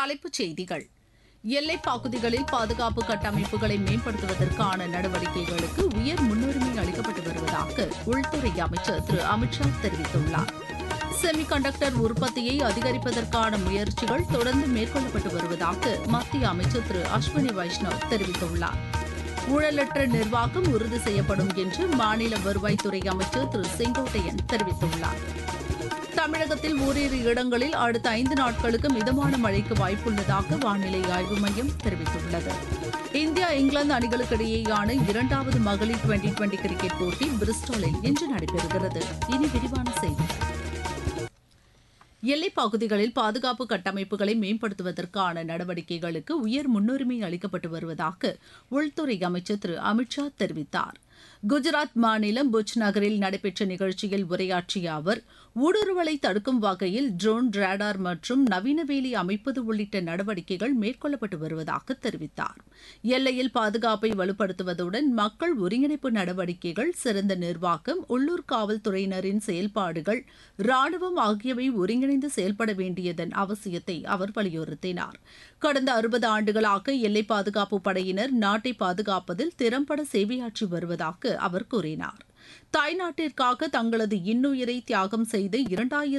தலைப்புச் செய்திகள் எல்லைப் பகுதிகளில் பாதுகாப்பு கட்டமைப்புகளை மேம்படுத்துவதற்கான நடவடிக்கைகளுக்கு உயர் முன்னுரிமை அளிக்கப்பட்டு வருவதாக உள்துறை அமைச்சர் திரு அமித்ஷா தெரிவித்துள்ளார் செமி கண்டக்டர் உற்பத்தியை அதிகரிப்பதற்கான முயற்சிகள் தொடர்ந்து மேற்கொள்ளப்பட்டு வருவதாக மத்திய அமைச்சர் திரு அஸ்வினி வைஷ்ணவ் தெரிவித்துள்ளார் ஊழலற்ற நிர்வாகம் உறுதி செய்யப்படும் என்று மாநில வருவாய்த்துறை அமைச்சர் திரு செங்கோட்டையன் தெரிவித்துள்ளார் தமிழகத்தில் ஓரிரு இடங்களில் அடுத்த ஐந்து நாட்களுக்கு மிதமான மழைக்கு வாய்ப்புள்ளதாக வானிலை ஆய்வு மையம் தெரிவித்துள்ளது இந்தியா இங்கிலாந்து அணிகளுக்கிடையேயான இரண்டாவது மகளிர் டுவெண்டி டுவெண்டி கிரிக்கெட் போட்டி பிரிஸ்டாலில் இன்று நடைபெறுகிறது இனி விரிவான செய்திகள் எல்லைப் பகுதிகளில் பாதுகாப்பு கட்டமைப்புகளை மேம்படுத்துவதற்கான நடவடிக்கைகளுக்கு உயர் முன்னுரிமை அளிக்கப்பட்டு வருவதாக உள்துறை அமைச்சர் திரு அமித்ஷா தெரிவித்தார் குஜராத் மாநிலம் புஜ் நகரில் நடைபெற்ற நிகழ்ச்சியில் உரையாற்றிய அவர் ஊடுருவலை தடுக்கும் வகையில் ட்ரோன் ரேடார் மற்றும் நவீன வேலி அமைப்பது உள்ளிட்ட நடவடிக்கைகள் மேற்கொள்ளப்பட்டு வருவதாக தெரிவித்தார் எல்லையில் பாதுகாப்பை வலுப்படுத்துவதுடன் மக்கள் ஒருங்கிணைப்பு நடவடிக்கைகள் சிறந்த நிர்வாகம் உள்ளூர் காவல்துறையினரின் செயல்பாடுகள் ராணுவம் ஆகியவை ஒருங்கிணைந்து செயல்பட வேண்டியதன் அவசியத்தை அவர் வலியுறுத்தினார் கடந்த அறுபது ஆண்டுகளாக எல்லை பாதுகாப்பு படையினர் நாட்டை பாதுகாப்பதில் திறம்பட சேவையாற்றி வருவதாக அவர் கூறினார் தாய்நாட்டிற்காக தங்களது இன்னுயிரை தியாகம் செய்த இரண்டாயிரம்